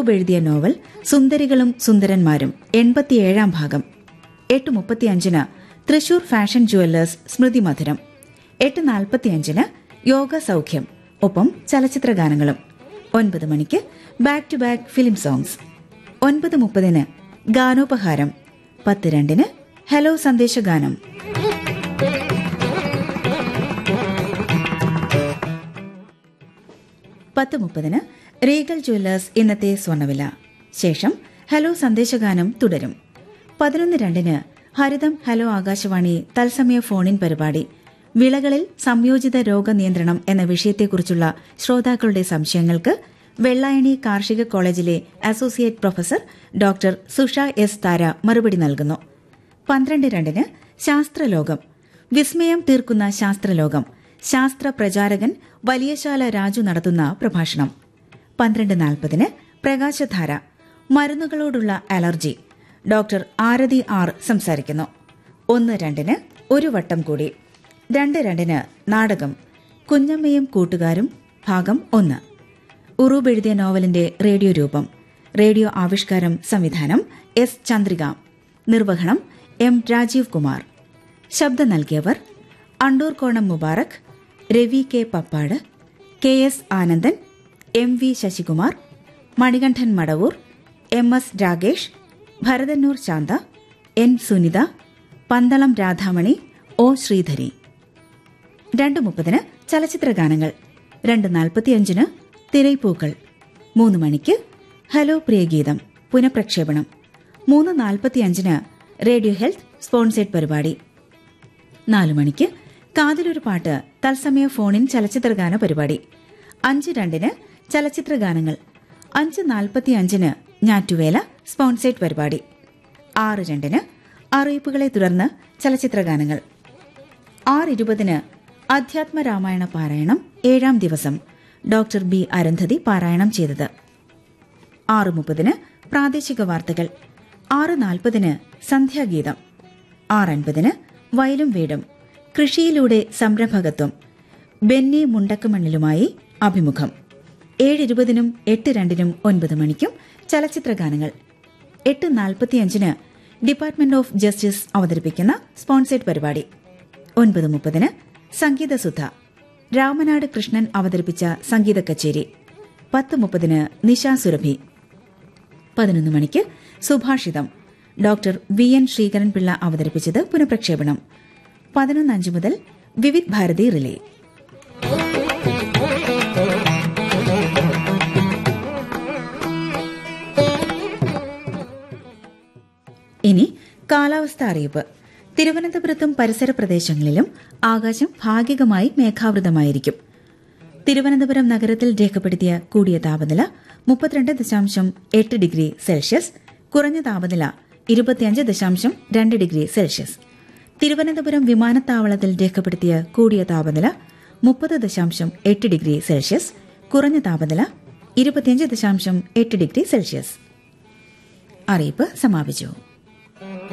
ഉറൂബ് എഴുതിയ നോവൽ സുന്ദരികളും സുന്ദരന്മാരും എൺപത്തിയേഴാം ഭാഗം എട്ട് മുപ്പത്തിയഞ്ചിന് തൃശൂർ ഫാഷൻ ജുവല്ലേഴ്സ് സ്മൃതി മധുരം എട്ട് നാൽപ്പത്തിയഞ്ചിന് യോഗ സൗഖ്യം ഒപ്പം ചലച്ചിത്ര ഗാനങ്ങളും ഒൻപത് മണിക്ക് back to back film songs ഒൻപത് മുപ്പതിന് ഗാനോപഹാരം പത്ത് രണ്ടിന് ഹലോ സന്ദേശഗാനം പത്ത് മുപ്പതിന് റീഗൽ ജ്വല്ലേഴ്സ് ഇന്നത്തെ സ്വർണ്ണവില ശേഷം ഹലോ സന്ദേശഗാനം തുടരും പതിനൊന്ന് രണ്ടിന് ഹരിതം ഹലോ ആകാശവാണി തത്സമയ ഫോണിൻ പരിപാടി വിളകളിൽ സംയോജിത രോഗനിയന്ത്രണം എന്ന വിഷയത്തെക്കുറിച്ചുള്ള ശ്രോതാക്കളുടെ സംശയങ്ങൾക്ക് വെള്ളായണി കാർഷിക കോളേജിലെ associate professor doctor Susha S Thara മറുപടി നൽകുന്നു പന്ത്രണ്ട് രണ്ടിന് ശാസ്ത്രലോകം വിസ്മയം തീർക്കുന്ന ശാസ്ത്രലോകം ശാസ്ത്ര പ്രചാരകൻ വലിയശാല രാജു നടത്തുന്ന പ്രഭാഷണം പന്ത്രണ്ട് നാൽപ്പതിന് പ്രകാശധാര മരുന്നുകളോടുള്ള അലർജി ഡോക്ടർ ആരതി ആർ സംസാരിക്കുന്നു ഒന്ന് രണ്ടിന് ഒരു വട്ടം കൂടി രണ്ട് രണ്ടിന് നാടകം കുഞ്ഞമ്മയും കൂട്ടുകാരും ഭാഗം ഒന്ന് ഉറൂബ് എഴുതിയ നോവലിന്റെ റേഡിയോ രൂപം റേഡിയോ ആവിഷ്കാരം സംവിധാനം എസ് ചന്ദ്രിക നിർവഹണം എം രാജീവ് കുമാർ ശബ്ദം നൽകിയവർ അണ്ടൂർ കോണം മുബാറക് രവി കെ പപ്പാട് K S Anandan M V Sasikumar Manikandan Madavoor M S Ragesh Bharathannoor Shantha N Sunitha Pandalam Radhamani O Sreedhari രണ്ട് മുപ്പതിന് ചലച്ചിത്ര ഗാനങ്ങൾ രണ്ട് നാൽപ്പത്തിയഞ്ചിന് തിരൈപ്പൂക്കൾ മൂന്ന് മണിക്ക് ഹലോ പ്രിയഗീതം പുനഃപ്രക്ഷേപണം മൂന്ന് നാൽപ്പത്തിയഞ്ചിന് റേഡിയോ ഹെൽത്ത് സ്പോൺസേഡ് പരിപാടി നാലു മണിക്ക് കാതിലൊരു പാട്ട് തത്സമയ ഫോണിൻ ചലച്ചിത്രഗാന പരിപാടി അഞ്ച് രണ്ടിന് ചലച്ചിത്ര ഗാനങ്ങൾ അഞ്ച് നാൽപ്പത്തിയഞ്ചിന് ഞാറ്റുവേല സ്പോൺസേഡ് പരിപാടി ആറ് രണ്ടിന് അറിയിപ്പുകളെ തുടർന്ന് ചലച്ചിത്ര ഗാനങ്ങൾ ആറ് ഇരുപതിന് അധ്യാത്മ രാമായണ പാരായണം ഏഴാം ദിവസം ഡോക്ടർ ബി അരന്ധതി പാരായണം ചെയ്തത് ആറ് മുപ്പതിന് പ്രാദേശിക വാർത്തകൾ ആറ് നാൽപ്പതിന് സന്ധ്യാഗീതം ആറ് അൻപതിന് വയലും വീടും കൃഷിയിലൂടെ സംരംഭകത്വം ബെന്നി മുണ്ടക്കമണ്ണിലുമായി അഭിമുഖം ഏഴിരുപതിനും എട്ട് രണ്ടിനും ഒൻപത് മണിക്കും ചലച്ചിത്ര ഗാനങ്ങൾ എട്ട് നാൽപ്പത്തിയഞ്ചിന് ഡിപ്പാർട്ട്മെന്റ് ഓഫ് ജസ്റ്റിസ് അവതരിപ്പിക്കുന്ന സ്പോൺസേഡ് പരിപാടി ഒൻപത് മുപ്പതിന് സംഗീതസുധ രാമനാട് കൃഷ്ണൻ അവതരിപ്പിച്ച സംഗീത കച്ചേരി പത്ത് മുപ്പതിന് നിശാ സുരഭി പതിനൊന്ന് മണിക്ക് സുഭാഷിതം ഡോക്ടർ വി എൻ ശ്രീകരൻപിള്ള അവതരിപ്പിച്ചത് പുനഃപ്രക്ഷേപണം പതിനൊന്ന് അഞ്ച് മുതൽ വിവിധ് ഭാരതി റിലേ ഇനി കാലാവസ്ഥ അറിയിപ്പ് തിരുവനന്തപുരത്തും പരിസര പ്രദേശങ്ങളിലും ആകാശം ഭാഗികമായി മേഘാവൃതമായിരിക്കും തിരുവനന്തപുരം നഗരത്തിൽ രേഖപ്പെടുത്തിയ കൂടിയ താപനില മുപ്പത്തിരണ്ട് ദശാംശം എട്ട് ഡിഗ്രി സെൽഷ്യസ് കുറഞ്ഞ താപനില ഇരുപത്തിയഞ്ച് ദശാംശം രണ്ട് ഡിഗ്രി സെൽഷ്യസ് തിരുവനന്തപുരം വിമാനത്താവളത്തിൽ രേഖപ്പെടുത്തിയ കൂടിയ താപനില മുപ്പത് ദശാംശം എട്ട് ഡിഗ്രി സെൽഷ്യസ് കുറഞ്ഞ താപനില ഇരുപത്തിയഞ്ച് ദശാംശം എട്ട് ഡിഗ്രി സെൽഷ്യസ് അറിയിപ്പ് സമാപിച്ചു